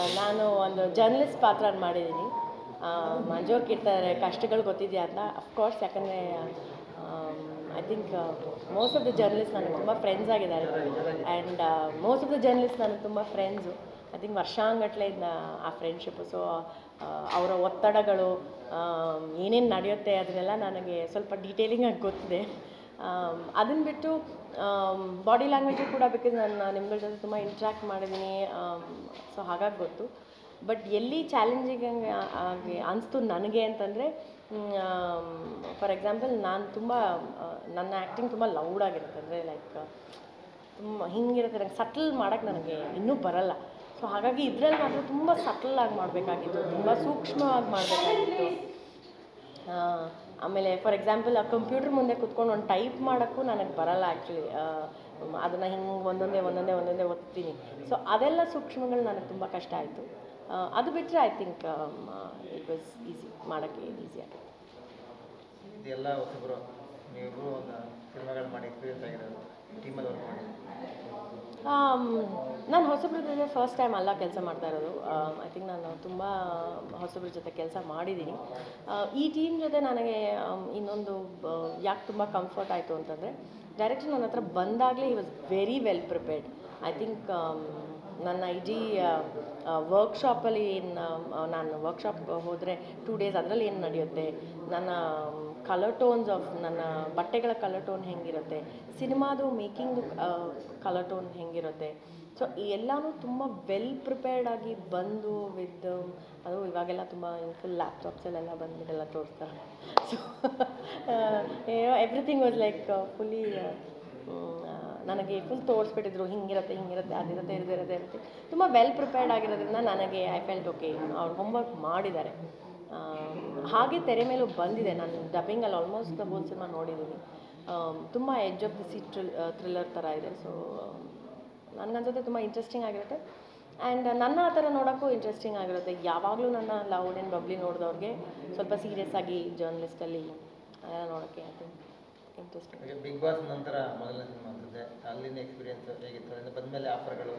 ನಾನು ಒಂದು ಜರ್ನಲಿಸ್ಟ್ ಪಾತ್ರ ಮಾಡಿದ್ದೀನಿ ಮಂಜೂರ್ ಕಿರ್ತಾರೆ ಕಷ್ಟಗಳು ಗೊತ್ತಿದೆಯಾ ಅಂತ ಅಫ್ಕೋರ್ಸ್ ಯಾಕಂದರೆ I think most of the journalist ನನಗೆ ತುಂಬ ಫ್ರೆಂಡ್ಸ್ ಆಗಿದ್ದಾರೆ and most of the journalist ನನಗೆ ತುಂಬ ಫ್ರೆಂಡ್ಸು ಐ ಥಿಂಕ್ ವರ್ಷಾಂಗಟ್ಲೆ ಇದ್ದ ಆ ಫ್ರೆಂಡ್ಶಿಪ್ಪು ಸೊ ಅವರ ಒತ್ತಡಗಳು ಏನೇನು ನಡೆಯುತ್ತೆ ಅದನ್ನೆಲ್ಲ ನನಗೆ ಸ್ವಲ್ಪ ಡೀಟೇಲಿಂಗಾಗಿ ಗೊತ್ತಿದೆ ಅದನ್ನು ಬಿಟ್ಟು ಬಾಡಿ ಲ್ಯಾಂಗ್ವೇಜು ಕೂಡ ಬಿಕಾಸ್ ನಾನು ನಿಮ್ಗಳ ಜೊತೆ ತುಂಬ ಇಂಟ್ರ್ಯಾಕ್ಟ್ ಮಾಡಿದ್ದೀನಿ ಸೊ ಹಾಗಾಗಿ ಗೊತ್ತು ಬಟ್ ಎಲ್ಲಿ ಚಾಲೆಂಜಿಂಗ್ ಆಗಿ ಅನಿಸ್ತು ನನಗೆ ಅಂತಂದರೆ ಫಾರ್ ಎಕ್ಸಾಂಪಲ್ ನಾನು ತುಂಬ ಆ, ನನ್ನ ಆ್ಯಕ್ಟಿಂಗ್ ತುಂಬ ಲೌಡಾಗಿರುತ್ತೆ ಅಂದರೆ ಲೈಕ್ ತುಂಬ ಹಿಂಗಿರುತ್ತೆ ನಂಗೆ ಸಟ್ಲ್ ಮಾಡೋಕ್ಕೆ ನನಗೆ ಇನ್ನೂ ಬರಲ್ಲ ಸೊ ಹಾಗಾಗಿ ಇದರಲ್ಲಿ ಮಾತ್ರ ತುಂಬ ಸಟ್ಲ್ ಆಗಿ ಮಾಡಬೇಕಾಗಿತ್ತು ತುಂಬ ಸೂಕ್ಷ್ಮವಾಗಿ ಮಾಡಬೇಕಾಗಿತ್ತು ಆ, ಆಮೇಲೆ ಫಾರ್ ಎಕ್ಸಾಂಪಲ್ ಆ ಕಂಪ್ಯೂಟರ್ ಮುಂದೆ ಕುತ್ಕೊಂಡು ಒಂದು ಟೈಪ್ ಮಾಡೋಕ್ಕೂ ನನಗೆ ಬರಲ್ಲ ಆ್ಯಕ್ಚುಲಿ ಅದನ್ನು ಹಿಂಗೆ ಒಂದೊಂದೇ ಒಂದೊಂದೇ ಒಂದೊಂದೇ ಓದ್ತೀನಿ ಸೊ ಅದೆಲ್ಲ ಸೂಕ್ಷ್ಮಗಳು ನನಗೆ ತುಂಬ ಕಷ್ಟ ಆಯಿತು ಅದು ಬಿಟ್ಟರೆ I think it was easy ಮಾಡೋಕ್ಕೆ ಈಸಿ ಆಗಿದೆ ಇದೆಲ್ಲ ಹೊಸಬರು ನೀವಿಬ್ಬರು ಒಂದು ಸಿನಿಮಾಗಳು ಮಾಡಿ ಎಕ್ಸ್ಪೀರಿಯನ್ಸ್ ಆಗಿರೋದು ಟೀಮಲ್ಲಿ ವರ್ಕ್ ಮಾಡಿ ನಾನು ಹೊಸಬ್ರ ಜೊತೆ ಫಸ್ಟ್ ಟೈಮ್ ಅಲ್ಲ ಕೆಲಸ ಮಾಡ್ತಾ ಇರೋದು ಐ ಥಿಂಕ್ ನಾನು ತುಂಬ ಹೊಸಬ್ರ ಜೊತೆ ಕೆಲಸ ಮಾಡಿದ್ದೀನಿ ಆ, ಈ ಟೀಮ್ ಜೊತೆ ನನಗೆ ಆಮ್, ಇನ್ನೊಂದು ಯಾಕೆ ತುಂಬ ಕಂಫರ್ಟ್ ಆಯಿತು ಅಂತಂದರೆ ಡೈರೆಕ್ಟ್ ನನ್ನ ಹತ್ರ ಬಂದಾಗಲೇ ಈ was very well prepared I think ನನ್ನ ಇಡೀ ವರ್ಕ್ಶಾಪಲ್ಲಿ ಏನು ನಾನು ವರ್ಕ್ಶಾಪ್ ಹೋದರೆ ಟೂ ಡೇಸ್ ಅದರಲ್ಲಿ ಏನು ನಡೆಯುತ್ತೆ ನನ್ನ ಕಲರ್ ಟೋನ್ಸ್ ಆಫ್ ನನ್ನ ಬಟ್ಟೆಗಳ ಕಲರ್ ಟೋನ್ ಹೆಂಗಿರುತ್ತೆ ಸಿನಿಮಾದು ಮೇಕಿಂಗ್ ಕಲರ್ ಟೋನ್ ಹೆಂಗಿರುತ್ತೆ ಸೊ ಎಲ್ಲನೂ ತುಂಬ ವೆಲ್ ಪ್ರಿಪೇರ್ಡ್ ಆಗಿ ಬಂದು ವಿತ್ ಅದು ಇವಾಗೆಲ್ಲ ತುಂಬ ಫುಲ್ ಲ್ಯಾಪ್ಟಾಪ್ಸಲ್ಲೆಲ್ಲ ಬಂದ್ಬಿಟ್ಟೆಲ್ಲ ತೋರಿಸ್ತಾರೆ so everything was like fully ನನಗೆ ಫುಲ್ ತೋರಿಸ್ಬಿಟ್ಟಿದ್ರು ಹಿಂಗಿರುತ್ತೆ ಹಿಂಗಿರುತ್ತೆ ಅದಿರುತ್ತೆ ಇದಿರುತ್ತೆ ಇರುತ್ತೆ ತುಂಬ ವೆಲ್ ಪ್ರಿಪೇರ್ಡ್ ಆಗಿರೋದ್ರಿಂದ ನನಗೆ ಐ ಫೆಲ್ಟ್ ಓಕೆ ಅವ್ರು ಹೋಮ್ವರ್ಕ್ ಮಾಡಿದ್ದಾರೆ ಆ, ಹಾಗೆ ತೆರೆ ಮೇಲೂ ಬಂದಿದೆ ನಾನು ಡಬ್ಬಿಂಗಲ್ಲಿ ಆಲ್ಮೋಸ್ಟ್ ಹೋಲ್ ಸಿನಿಮಾ ನೋಡಿದ್ದೀನಿ ತುಂಬ edge of the see thrill thriller ಥರ ಇದೆ ಸೊ ನನಗನ್ಸುತ್ತೆ ತುಂಬ ಇಂಟ್ರೆಸ್ಟಿಂಗ್ ಆಗಿರುತ್ತೆ ಆ್ಯಂಡ್ ನನ್ನ ಆ ಥರ ನೋಡೋಕ್ಕೂ ಇಂಟ್ರೆಸ್ಟಿಂಗ್ ಆಗಿರುತ್ತೆ ಯಾವಾಗಲೂ ನನ್ನ ಲೌಡ್ ಆ್ಯಂಡ್ ಬಬ್ಲಿ ನೋಡಿದವ್ರಿಗೆ ಸ್ವಲ್ಪ ಸೀರಿಯಸ್ ಆಗಿ ಜರ್ನಲಿಸ್ಟಲ್ಲಿ ಅದೆಲ್ಲ ನೋಡೋಕ್ಕೆ ಐ ಥಿಂಕ್ ಇಂಟ್ರೆಸ್ಟಿಂಗ್ ಈಗ ಬಿಗ್ ಬಾಸ್ ನಂತರ ಮೊದಲನೇ ಸಿನಿಮಾ ಅನ್ಸುತ್ತೆ ಅಲ್ಲಿನ ಎಕ್ಸ್ಪೀರಿಯನ್ಸ್ ಹೇಗಿತ್ತು ಅದರಿಂದ ಬಂದಮೇಲೆ ಆಫರ್ಗಳು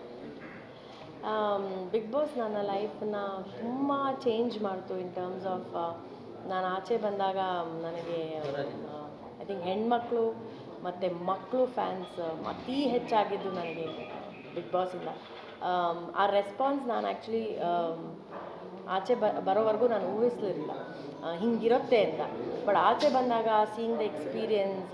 ಬಿಗ್ ಬಾಸ್ ನನ್ನ ಲೈಫನ್ನ ತುಂಬ ಚೇಂಜ್ ಮಾಡ್ತು ಇನ್ ಟರ್ಮ್ಸ್ ಆಫ್ ನಾನು ಆಚೆ ಬಂದಾಗ ನನಗೆ ಐ ಥಿಂಕ್ ಹೆಣ್ಮಕ್ಳು ಮತ್ತು ಮಕ್ಕಳು ಫ್ಯಾನ್ಸ್ ಅತೀ ಹೆಚ್ಚಾಗಿದ್ದು ನನಗೆ ಬಿಗ್ ಬಾಸಿಂದ ಆಮ್, ಆ ರೆಸ್ಪಾನ್ಸ್ ನಾನು ಆ್ಯಕ್ಚುಲಿ ಆಚೆ ಬ ಬರೋವರೆಗೂ ನಾನು ಊಹಿಸ್ಲಿರಲಿಲ್ಲ ಆ, ಹಿಂಗಿರುತ್ತೆ ಅಂತ ಬಟ್ ಆಚೆ ಬಂದಾಗ ಸೀಯಿಂಗ್ ದ ಎಕ್ಸ್ಪೀರಿಯನ್ಸ್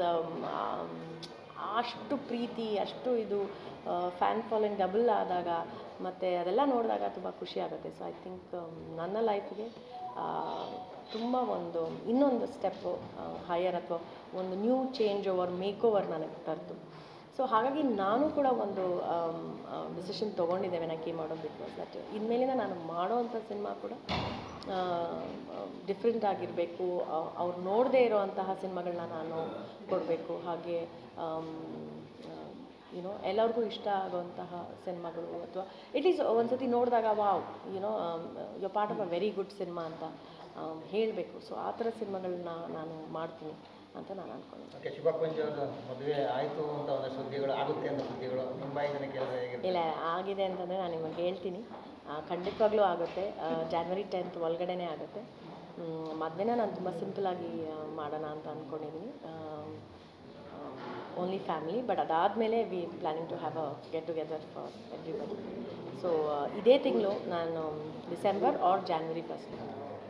ಅಷ್ಟು ಪ್ರೀತಿ ಅಷ್ಟು ಇದು ಫ್ಯಾನ್ ಫಾಲೋಯಿಂಗ್ ಡಬಲ್ ಆದಾಗ ಮತ್ತು ಅದೆಲ್ಲ ನೋಡಿದಾಗ ತುಂಬ ಖುಷಿ ಆಗುತ್ತೆ ಸೊ ಐ ಥಿಂಕ್ ನನ್ನ ಲೈಫಿಗೆ ತುಂಬ ಒಂದು ಇನ್ನೊಂದು ಸ್ಟೆಪ್ಪು ಹೈಯರ್ ಅಥವಾ ಒಂದು new change over make over ನನಗೆ ತರ್ತು ಸೊ ಹಾಗಾಗಿ ನಾನು ಕೂಡ ಒಂದು ಡಿಸಿಷನ್ ತೊಗೊಂಡಿದ್ದೇವೆ ನಾ ಕೇ ಮಾಡೋ ಬಿಟ್ಟು ದಟ್ ಇನ್ಮೇಲಿಂದ ನಾನು ಮಾಡೋವಂಥ ಸಿನಿಮಾ ಕೂಡ ಡಿಫ್ರೆಂಟ್ ಆಗಿರಬೇಕು ಅವ್ರು ನೋಡದೇ ಇರೋವಂತಹ ಸಿನಿಮಾಗಳನ್ನ ನಾನು ಕೊಡಬೇಕು ಹಾಗೆ ಯುನೋ ಎಲ್ಲರಿಗೂ ಇಷ್ಟ ಆಗುವಂತಹ ಸಿನಿಮಾಗಳು ಅಥವಾ ಇಟ್ ಈಸ್ ಒಂದ್ಸತಿ ನೋಡಿದಾಗ wow you know you part of a very good cinema ಅಂತ ಹೇಳಬೇಕು ಸೊ ಆ ಥರ ಸಿನಿಮಾಗಳನ್ನ ನಾನು ಮಾಡ್ತೀನಿ ಅಂತ ನಾನು ಅಂದ್ಕೊಂಡಿದ್ದೀನಿ ಓಕೆ ಶುಭ ಪಂಚ್ ಅವ್ರದ್ದು ಮದುವೆ ಆಯಿತು ಅಂತ ಒಂದಷ್ಟು ಸುದ್ದಿಗಳು ಆಗುತ್ತೆ ಅಂತ ಸುದ್ದಿಗಳು ನಿಮ್ಮ ಬಾಯಿಗೆ ಕೆಲಸ ಹೇಗಿರುತ್ತೆ ಇಲ್ಲ ಆಗಿದೆ ಅಂತಂದರೆ ನಾನು ನಿಮಗೆ ಹೇಳ್ತೀನಿ ಆ, ಖಂಡಿತವಾಗ್ಲೂ ಆಗುತ್ತೆ ಜಾನ್ವರಿ ಟೆಂತ್ ಒಳಗಡೆನೇ ಆಗುತ್ತೆ ಮದುವೆನ ನಾನು ತುಂಬ ಸಿಂಪಲಾಗಿ ಮಾಡೋಣ ಅಂತ ಅಂದ್ಕೊಂಡಿದ್ದೀನಿ ಓನ್ಲಿ ಫ್ಯಾಮಿಲಿ ಬಟ್ ಅದಾದಮೇಲೆ we planning to have a get together for everybody so ಇದೇ ತಿಂಗಳು ನಾನು ಡಿಸೆಂಬರ್ ಆರ್ ಜಾನ್ವರಿ ಫಸ್ಟ್